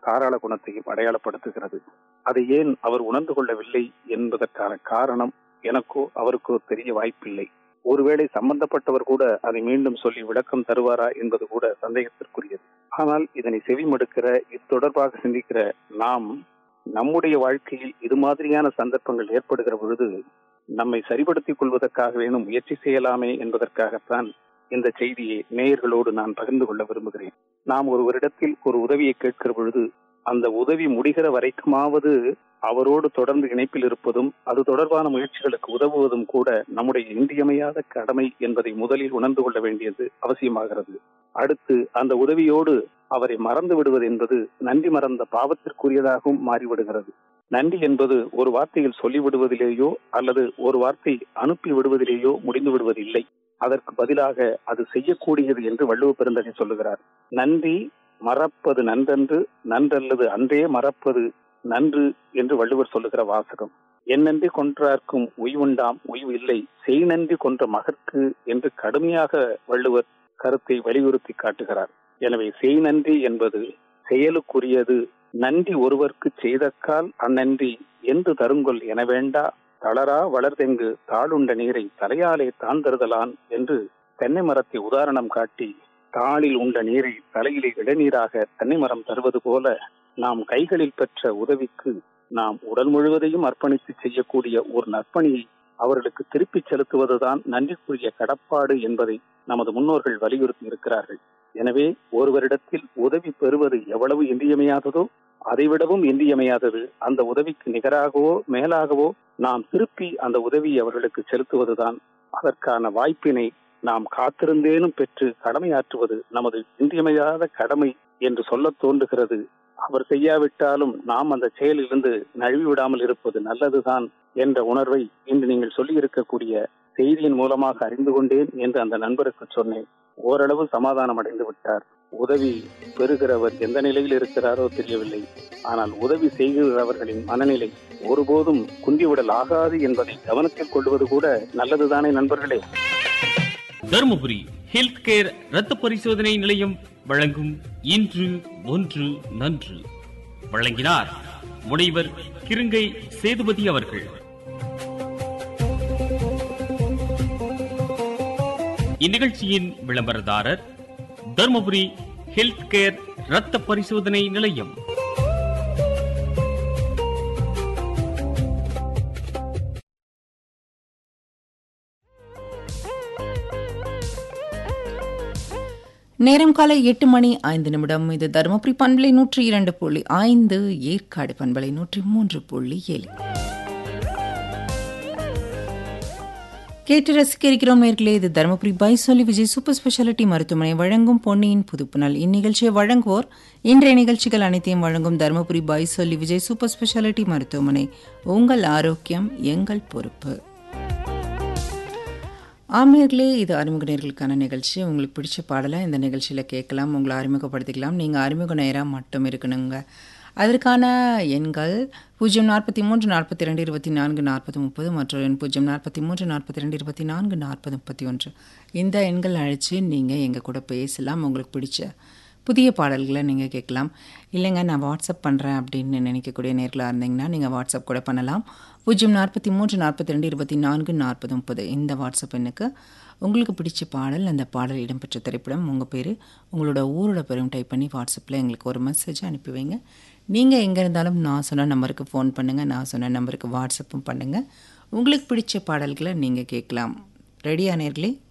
தாராள குணத்தையும் அடையாளப்படுத்துகிறது அதை ஏன் அவர் உணர்ந்து கொள்ளவில்லை என்பதற்கான காரணம் எனக்கோ அவருக்கோ தெரிய வாய்ப்பில்லை ஒருவேளை சம்பந்தப்பட்டவர் கூட அதை மீண்டும் சொல்லி விளக்கம் தருவாரா என்பது கூட சந்தேகத்திற்குரியது ஆனால் இதனை செவிமடுக்கிற இது தொடர்பாக சிந்திக்கிற நாம் நம்முடைய வாழ்க்கையில் இது மாதிரியான சந்தர்ப்பங்கள் ஏற்படுகிற பொழுது நம்மை சரிப்படுத்திக் கொள்வதற்காக வேணும் முயற்சி செய்யலாமே என்பதற்காகத்தான் இந்த செய்தியை நேயர்களோடு நான் பகிர்ந்து கொள்ள விரும்புகிறேன் நாம் ஒருவரிடத்தில் ஒரு உதவியை கேட்கிற பொழுது அந்த உதவி முடிகிற வரைக்குமாவது அவரோடு தொடர்ந்து இணைப்பில் இருப்பதும் அது தொடர்பான முயற்சிகளுக்கு உதவுவதும் கூட நம்முடைய இன்றியமையாத கடமை என்பதை முதலில் உணர்ந்து கொள்ள வேண்டியது அவசியமாகிறது அடுத்து அந்த உதவியோடு அவரை மறந்து விடுவது என்பது நன்றி மறந்த பாவத்திற்குரியதாகவும் மாறிவிடுகிறது நன்றி என்பது ஒரு வார்த்தையில் சொல்லிவிடுவதிலேயோ அல்லது ஒரு வார்த்தை அனுப்பி விடுவதிலேயோ முடிந்து விடுவதில்லை அதற்கு பதிலாக அது செய்யக்கூடியது என்று வள்ளுவ பெருந்தகை சொல்லுகிறார் நன்றி மறப்பது நன்றன்று நன்றல்லது அன்றே மறப்பது நன்று என்று வள்ளுவர் சொல்லுகிற வாசகம் என்னன்றி கொன்றார்க்கும் உய்வுண்டாம் உய்வு இல்லை செய் நன்றி கொன்ற மகற்கு என்று கடுமையாக வள்ளுவர் கருத்தை வலியுறுத்தி காட்டுகிறார் எனவே செய் நன்றி என்பது செயலுக்குரியது நன்றி ஒருவர்க்கு செய்தக்கால் அந்நன்றி என்று தருங்கொல் என வேண்டா தளரா வளர்தெங்கு தாளுண்ட நீரை தலையாலே தாந்தருதலான் என்று தென்னை மரத்தை உதாரணம் காட்டி தாளில் உண்ட நீரை தலையிலே இளநீராக தென்னை மரம் தருவது போல நாம் கைகளில் பெற்ற உதவிக்கு நாம் உடல் முழுவதையும் அர்ப்பணித்து செய்யக்கூடிய ஒரு நற்பணியை அவர்களுக்கு திருப்பிச் செலுத்துவதுதான் நன்றிக்குரிய கடப்பாடு என்பதை நமது முன்னோர்கள் வலியுறுத்தி இருக்கிறார்கள் எனவே ஒருவரிடத்தில் உதவி பெறுவது எவ்வளவு இன்றியமையாததோ அதைவிடவும் இன்றியமையாதது அந்த உதவிக்கு நிகராகவோ மேலாகவோ நாம் திருப்பி அந்த உதவியை அவர்களுக்கு செலுத்துவதுதான் அதற்கான வாய்ப்பினை நாம் காத்திருந்தேனும் பெற்று கடமையாற்றுவது நமது இன்றியமையாத கடமை என்று சொல்ல தோன்றுகிறது அவர் செய்யாவிட்டாலும் நாம் அந்த செயலிலிருந்து நழுவி விடாமல் இருப்பது நல்லதுதான் என்ற உணர்வை இன்று நீங்கள் சொல்லி இருக்கக்கூடிய செய்தியின் மூலமாக அறிந்து கொண்டேன் என்று அந்த நண்பருக்கு சொன்னேன் ஓரளவு சமாதானம் அடைந்து விட்டார் உதவி பெறுகிறவர் எந்த நிலையில் இருக்கிறாரோ தெரியவில்லை ஆனால் உதவி செய்கிறவர்களின் மனநிலை ஒருபோதும் குந்திவிடல் ஆகாது என்பதை கவனத்தில் கொள்வது கூட நல்லதுதானே நண்பர்களே தருமபுரி ஹெல்த் கேர் ரத்த பரிசோதனை நிலையம் வழங்கும் இன்று ஒன்று நன்று வழங்கினார் முனைவர் கிருங்கை சேதுபதி அவர்கள் இந்நிகழ்ச்சியின் விளம்பரதாரர் தருமபுரி ஹெல்த் கேர் ரத்த பரிசோதனை நிலையம் நேரம் காலை எட்டு மணி ஐந்து நிமிடம் இது தருமபுரி பண்பலை நூற்றி இரண்டு புள்ளி ஐந்து ஏற்காடு பண்பலை நூற்றி மூன்று புள்ளி ஏழு கேட்டு ரசிக்க இருக்கிறோம் நேர்களே இது தருமபுரி பைசோலி விஜய் சூப்பர் ஸ்பெஷாலிட்டி மருத்துவமனை வழங்கும் பொன்னியின் புதுப்புணல் இந்நிகழ்ச்சியை வழங்குவோர் இன்றைய நிகழ்ச்சிகள் அனைத்தையும் வழங்கும் தருமபுரி பைசோலி விஜய் சூப்பர் ஸ்பெஷாலிட்டி மருத்துவமனை உங்கள் ஆரோக்கியம் எங்கள் பொறுப்பு ஆமியர்களே இது அறிமுக நேர்களுக்கான நிகழ்ச்சி உங்களுக்கு பிடிச்ச பாடலை இந்த நிகழ்ச்சியில் கேட்கலாம் உங்களை அறிமுகப்படுத்திக்கலாம் நீங்கள் அறிமுக நேராக மட்டும் இருக்கணுங்க அதற்கான எண்கள் பூஜ்ஜியம் நாற்பத்தி மூன்று நாற்பத்தி ரெண்டு இருபத்தி நான்கு நாற்பது முப்பது மற்றொரு எண் பூஜ்ஜியம் நாற்பத்தி மூன்று நாற்பத்தி ரெண்டு இருபத்தி நான்கு நாற்பது முப்பத்தி ஒன்று இந்த எண்கள் அழைச்சி நீங்கள் எங்கள் கூட பேசலாம் உங்களுக்கு பிடிச்ச புதிய பாடல்களை நீங்கள் கேட்கலாம் இல்லைங்க நான் வாட்ஸ்அப் பண்ணுறேன் அப்படின்னு நினைக்கக்கூடிய நேர்களாக இருந்தீங்கன்னா நீங்கள் வாட்ஸ்அப் கூட பண்ணலாம் பூஜ்ஜியம் நாற்பத்தி மூன்று நாற்பத்தி ரெண்டு இருபத்தி நான்கு நாற்பது முப்பது இந்த வாட்ஸ்அப் எண்ணுக்கு உங்களுக்கு பிடிச்ச பாடல் அந்த பாடல் இடம்பெற்ற திரைப்படம் உங்கள் பேர் உங்களோட ஊரோட பேரும் டைப் பண்ணி வாட்ஸ்அப்பில் எங்களுக்கு ஒரு மெசேஜ் அனுப்பி வைங்க நீங்கள் எங்கே இருந்தாலும் நான் சொன்ன நம்பருக்கு ஃபோன் பண்ணுங்கள் நான் சொன்ன நம்பருக்கு வாட்ஸ்அப்பும் பண்ணுங்கள் உங்களுக்கு பிடிச்ச பாடல்களை நீங்கள் கேட்கலாம் ரெடியா நேர்களே